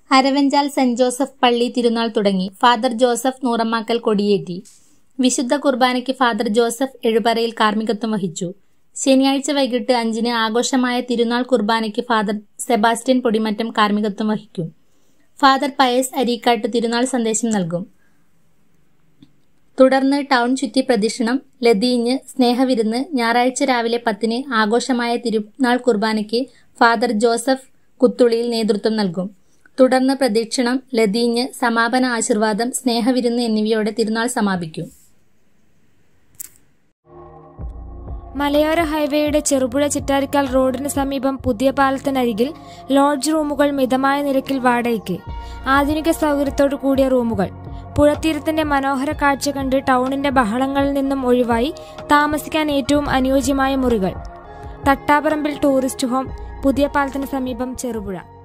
Aravanchal saint Joseph പള്ളി തിരുനാൾ തുടങ്ങി ഫാദർ ജോസഫ് നൂറമ്മാക്കൽ കൊടിയേറ്റി വിശുദ്ധ കുർബാനയ്ക്ക് ഫാദർ ജോസഫ് എഴുപറയിൽ കാർമ്മികത്വം വഹിച്ചു ശനിയാഴ്ച വൈകിട്ട് അഞ്ചിന് ആഘോഷമായ തിരുനാൾ കുർബാനയ്ക്ക് ഫാദർ സെബാസ്റ്റ്യൻ പൊടിമറ്റം കാർമ്മികത്വം വഹിക്കും ഫാദർ പയസ് അരീക്കാട്ട് തിരുനാൾ സന്ദേശം നൽകും തുടർന്ന് ടൗൺ ചുറ്റി പ്രദക്ഷിണം ലതീഞ്ഞ് സ്നേഹവിരുന്ന് ഞായറാഴ്ച രാവിലെ പത്തിന് ആഘോഷമായ തിരുനാൾ കുർബാനയ്ക്ക് ഫാദർ ജോസഫ് കുത്തുളിയിൽ നേതൃത്വം നൽകും തുടർന്ന് പ്രദക്ഷിണം ലതീഞ്ഞ് സമാപന ആശീർവാദം സ്നേഹവിരുന്ന് എന്നിവയോടെ തിരുനാൾ സമാപിക്കും മലയോര ഹൈവേയുടെ ചെറുപുഴ ചിറ്റാരിക്കാൽ റോഡിന് സമീപം പുതിയ പാലത്തിനരികിൽ ലോഡ്ജ് റൂമുകൾ മിതമായ നിരക്കിൽ വാടകയ്ക്ക് ആധുനിക സൗകര്യത്തോടു കൂടിയ റൂമുകൾ പുഴത്തീരത്തിന്റെ മനോഹര കാഴ്ച കണ്ട് ടൗണിന്റെ ബഹളങ്ങളിൽ നിന്നും ഒഴിവായി താമസിക്കാൻ ഏറ്റവും അനുയോജ്യമായ മുറികൾ തട്ടാപറമ്പിൽ ടൂറിസ്റ്റ് ഹോം പുതിയ പാലത്തിന് സമീപം ചെറുപുഴ